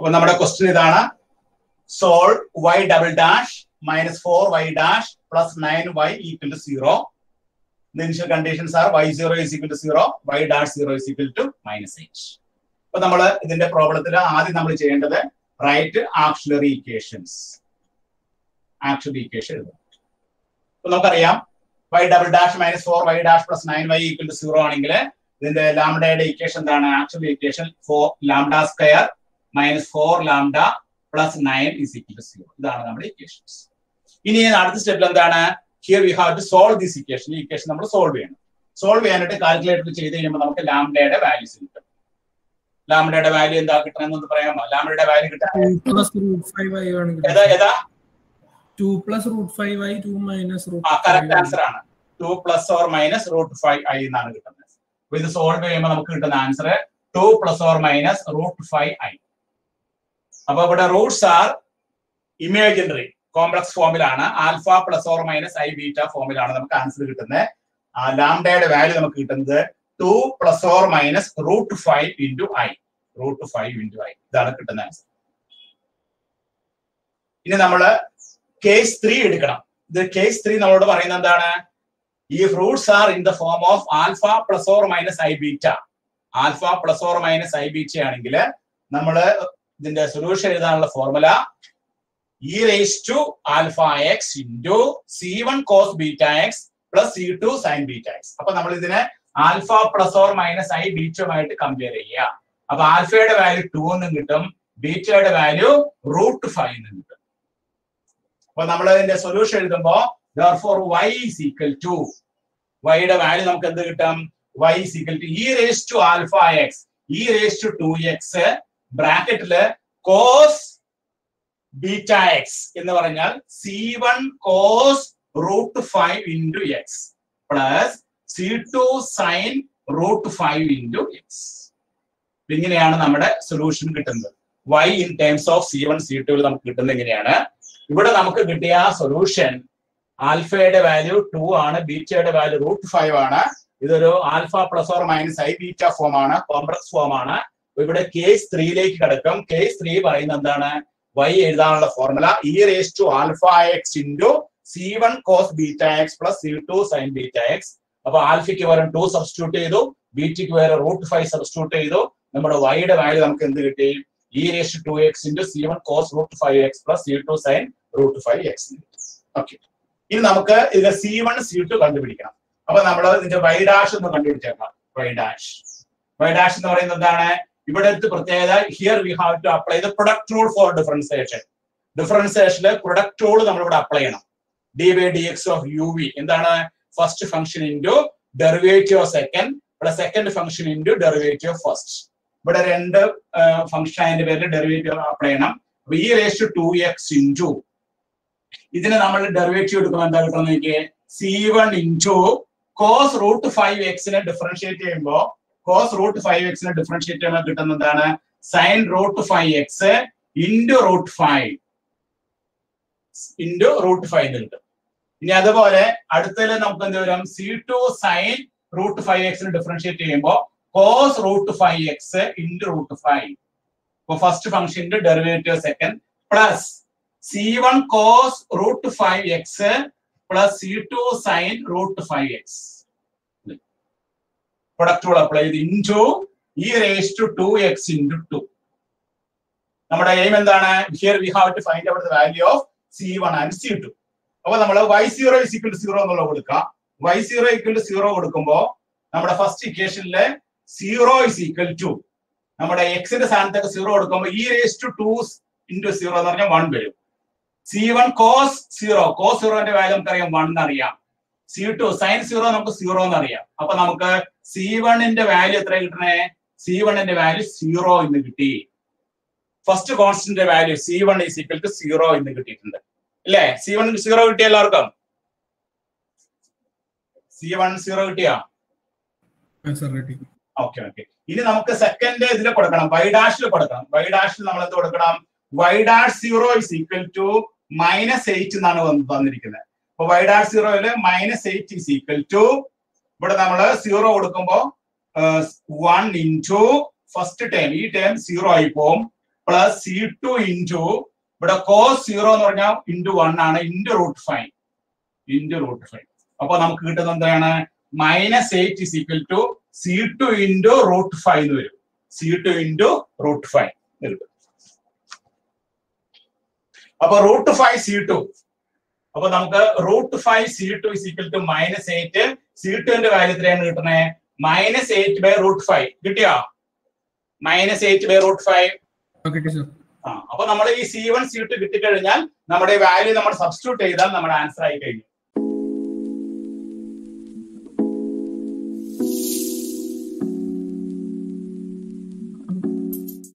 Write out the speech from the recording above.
അപ്പൊ നമ്മുടെ ക്വസ്റ്റ്യൻ ഇതാണ് solve y double dash minus four y dash plus nine y equal to zero the initial conditions are y0 is equal to 0 y dash 0 is equal to minus h അപ്പൊ നമ്മൾ ഇതിന്റെ പ്രോബ്ലത്തിൽ ആദ്യം നമ്മൾ ചെയ്യേണ്ടത് write auxiliary equations auxiliary equation എഴുതുക അപ്പൊ നമുക്കറിയാം y double dash minus four y dash plus nine y equal to zero ആണെങ്കിൽ ഇതിന്റെ ലാംഡയുടെ ഇക്വേഷൻ എന്താണ് actually equation four lambda square minus four lambda plus nine is equal to zero ഇതാണ് നമ്മുടെ equations ഇനി അടുത്ത സ്റ്റെപ്പിൽ എന്താണ് here we have to solve this equation ഈ ഇക്വേഷൻ നമ്മൾ സോൾവ് ചെയ്യണം സോൾവ് ചെയ്യാനായിട്ട് കാൽക്കുലേറ്റർ ചെയ്ത് കഴിയുമ്പോൾ നമുക്ക് ലാംഡയുടെ വാല്യൂസ് കിട്ടും ലാംഡയുടെ വാല്യൂ എന്താ കിട്ടണമെന്ന് പറയാമോ ലാംഡയുടെ വാല്യൂ കിട്ടാൻ ടു പ്ലസ് റൂട്ട് ഫൈവ് ആയി ഏതാ ഏതാ ടു പ്ലസ് റൂട്ട് ഫൈവ് ആയി ടു മൈനസ് റൂട്ട് ആ കറക്റ്റ് ആൻസർ ആണ് two plus or minus root five i എന്നാണ് കിട്ടുന്നത് അപ്പൊ ഇത് സോൾവ് ചെയ്യുമ്പോൾ നമുക്ക് കിട്ടുന്ന answer two plus or minus root five i അപ്പൊ ഇവിടെ റൂട്ട്സ് ആർ ഇമേജിനറി കോംപ്ലക്സ് ഫോമിലാണ് alpha plus or minus i beta ഫോമിലാണ് നമുക്ക് ആൻസർ കിട്ടുന്നത് ലാംഡയുടെ വാല്യൂ നമുക്ക് കിട്ടുന്നത് two plus or minus root five into i root five into i ഇതാണ് കിട്ടുന്ന ആൻസർ ഇനി നമ്മള് കേസ് ത്രീ എടുക്കണം ഇത് കേസ് ത്രീ നമ്മളോട് പറയുന്നത് എന്താണ് ഈ roots are in the form of alpha plus or minus i beta alpha plus or minus i beta ആണെങ്കിൽ നമ്മള് ഇതിന്റെ സൊല്യൂഷൻ എഴുതാനുള്ള formula e raise to alpha x into c one cos beta x plus c two sine beta x അപ്പൊ നമ്മൾ ഇതിനെ alpha plus or minus i ബീറ്റയുമായിട്ട് compare ചെയ്യുക അപ്പൊ ആൽഫയുടെ വാല്യൂ ടു എന്നും കിട്ടും ബീറ്റയുടെ വാല്യൂ റൂട്ട് ഫൈവ് എന്നും കിട്ടും അപ്പൊ നമ്മൾ ഇതിന്റെ സൊല്യൂഷൻ എഴുതുമ്പോ for y is equal to വൈയുടെ വാല്യൂ നമുക്ക് എന്ത് കിട്ടും y is equal to e raise to alpha x e raise to two x ബ്രാക്കറ്റില് കോസ് ബീറ്റ എക്സ് എന്ന് പറഞ്ഞാൽ c one cos root five into x plus c two sine root five into x ഇങ്ങനെയാണ് നമ്മുടെ solution കിട്ടുന്നത് y in terms of c one c two നമുക്ക് കിട്ടുന്നത് എങ്ങനെയാണ് ഇവിടെ നമുക്ക് കിട്ടിയ സൊല്യൂഷൻ ആൽഫയുടെ വാല്യൂ ടു ആണ് ബീറ്റയുടെ വാല്യൂ റൂട്ട് ഫൈവ് ആണ് ഇതൊരു alpha plus or minus i beta form ആണ് കോംപ്ലക്സ് ഫോം ആണ് ഇവിടെ കേസ് ത്രീയിലേക്ക് കിടക്കും കേസ് ത്രീ പറയുന്നത് എന്താണ് വൈ എഴുതാനുള്ള formula e raise to alpha x into c one cos beta x plus c two sine beta x അപ്പൊ ആൽഫയ്ക്ക് പകരം ടു സബ്സ്റ്റിറ്റ്യൂട്ട് ചെയ്തു ബീറ്റയ്ക്ക് പകരം റൂട്ട് ഫൈവ് സബ്സ്റ്റിറ്റ്യൂട്ട് ചെയ്തു നമ്മുടെ വൈയുടെ വാല്യൂ നമുക്ക് എന്ത് കിട്ടി e raise to x into c one cos root five x plus c two sine root five x okay ഇനി നമുക്ക് ഇതിന്റെ സി വൺ സി ടു കണ്ടുപിടിക്കണം അപ്പൊ നമ്മൾ ഇതിന്റെ വൈ ഡാഷ് ഒന്ന് കണ്ടുപിടിച്ചേക്കാം വൈ ഡാഷ് വൈ ഡാഷ് എന്ന് പറയുന്നത് എന്താണ് ഇവിടെ പ്രത്യേകത here we have to apply the product rule for differentiation ഡിഫറൻസിയേഷനിൽ പ്രൊഡക്റ്റ് റൂൾ നമ്മൾ ഇവിടെ അപ്ലൈ ചെയ്യണം d by d x of u v എന്താണ് first function into derivative of second ഇവിടെ second function into derivative of first ഇവിടെ രണ്ട് function അതിന്റെ പേരിൽ ഡെറിവേറ്റീവ് അപ്ലൈ ചെയ്യണം അപ്പൊ ഈ റേസ് ടു എക്സ് ഇൻറ്റു ഇതിന് നമ്മൾ ഡെറിവേറ്റീവ് എടുക്കുമ്പോൾ എന്താ കിട്ടുന്നത് എനിക്ക് c one into cos root five എക്സിനെ ഡിഫറൻഷിയേറ്റ് ചെയ്യുമ്പോൾ കോസ് റൂട്ട് ഫൈവ് എക്സിനെ ഡിഫറൻഷിയേറ്റ് ചെയ്യുമ്പോൾ കിട്ടുന്ന എന്താണ് sine root five x into root five into root five കിട്ടും ഇനി അതുപോലെ അടുത്തതിൽ നമുക്ക് എന്ത് വരും c two sine root five എക്സിനെ ഡിഫറൻഷിയേറ്റ് ചെയ്യുമ്പോൾ cos root five x into root five ഇപ്പൊ ഫസ്റ്റ് ഫംഗ്ഷന്റെ derivative second plus c one cos root five x plus c two sine root five x product rule apply ചെയ്ത് into e raise to two x into two നമ്മുടെ aim എന്താണ് here we have to find out the value of c one and c two അപ്പൊ നമ്മൾ y zero is equal to zero എന്നുള്ളത് കൊടുക്കാം y zero equal to zero കൊടുക്കുമ്പോൾ നമ്മുടെ first ഇക്വേഷനിലെ zero is equal to നമ്മുടെ എക്സിന്റെ സ്ഥാനത്തൊക്കെ സീറോ കൊടുക്കുമ്പോൾ e raise to two into zero എന്ന് പറഞ്ഞാൽ വൺ വരും C one cos zero cos സീറോന്റെ വാല്യൂ നമുക്കറിയാം വൺ എന്നറിയാം സി ടു സൈൻ സീറോ നമുക്ക് സീറോ എന്നറിയാം അപ്പൊ നമുക്ക് സി വണ്ണിന്റെ വാല്യൂ എത്ര കിട്ടണേ സി വണ്ണിന്റെ വാല്യൂ സീറോ എന്ന് കിട്ടി first constant value c one is equal to zero എന്ന് കിട്ടിയിട്ടുണ്ട് അല്ലേ സി വൺ സീറോ കിട്ടിയ എല്ലാവർക്കും സി വൺ സീറോ കിട്ടിയാ ഓക്കെ ഓക്കെ ഇനി നമുക്ക് സെക്കൻഡ് ഇതിൽ കൊടുക്കണം വൈ ഡാഷിൽ കൊടുക്കണം വൈ ഡാഷിൽ നമ്മൾ എന്ത് കൊടുക്കണം y dash zero is equal to minus eight എന്നാണ് തന്നിരിക്കുന്നത് അപ്പൊ വൈ ഡാഷ് സീറോയില് minus eight is equal to ഇവിടെ നമ്മൾ സീറോ കൊടുക്കുമ്പോൾ വൺ ഇൻറ്റു ഫസ്റ്റ് ടേം ഈ ടേം സീറോ ആയി പോകും പ്ലസ് സി ടു ഇൻറ്റു ഇവിടെ കോസ് സീറോ എന്ന് പറഞ്ഞാൽ ഇൻറ്റു വൺ ആണ് into root five into root five അപ്പൊ നമുക്ക് കിട്ടുന്നത് എന്താണ് minus eight is equal to c two into root five എന്ന് വരും c two into root five കിട്ടും അപ്പൊ റൂട്ട് ഫൈവ് സി ടു അപ്പൊ നമുക്ക് root five c two is equal to minus eight c ടുവിന്റെ കാര്യത്തിലാണ് കിട്ടുന്നത് minus eight by root five കിട്ടിയോ minus eight by root five കിട്ടി സർ ആ അപ്പൊ നമ്മൾ ഈ സി വൺ സി ടു കിട്ടിക്കഴിഞ്ഞാൽ നമ്മുടെ വാല്യൂ നമ്മൾ സബ്സ്റ്റിറ്റ്യൂട്ട് ചെയ്താൽ നമ്മുടെ ആൻസർ ആയി കഴിഞ്ഞു